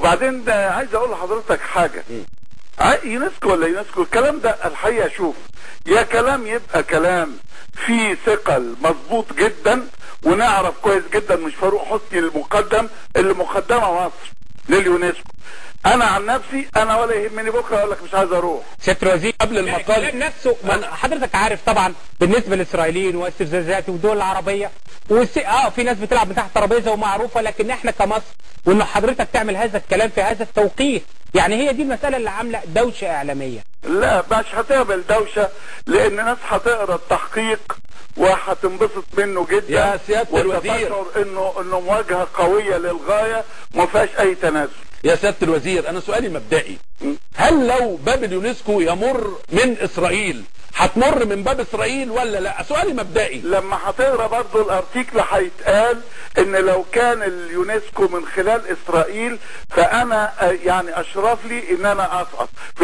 وبعدين ده عايز اقول لحضرتك حاجه ع- يونسكو ولا يونسكو الكلام ده الحقيقه شوف يا كلام يبقى كلام فيه ثقل مظبوط جدا ونعرف كويس جدا مش فاروق حسني المقدم اللي مقدمه مصر لليونسكو انا عن نفسي انا ولا يهمني بكره اقول لك مش عايز اروح سياده الوزير قبل المقال الكلام نفسه ما حضرتك عارف طبعا بالنسبه للاسرائيليين واستفزازات والدول العربيه والس... اه في ناس بتلعب من تحت الترابيزه ومعروفه لكن احنا كمصر وان حضرتك تعمل هذا الكلام في هذا التوقيت يعني هي دي المساله اللي عامله دوشه اعلاميه لا مش هتعمل دوشة لان ناس هتقرا التحقيق وهتنبسط منه جدا يا سيادة الوزير. وتشعر انه انه مواجهة قوية للغاية وما فيهاش اي تنازل يا سيادة الوزير انا سؤالي مبدئي هل لو باب اليونسكو يمر من اسرائيل هتمر من باب اسرائيل ولا لا سؤالي مبدئي لما هتقرا برضو الارتيكل هيتقال ان لو كان اليونسكو من خلال اسرائيل فانا آه، يعني اشرف لي ان انا اسقط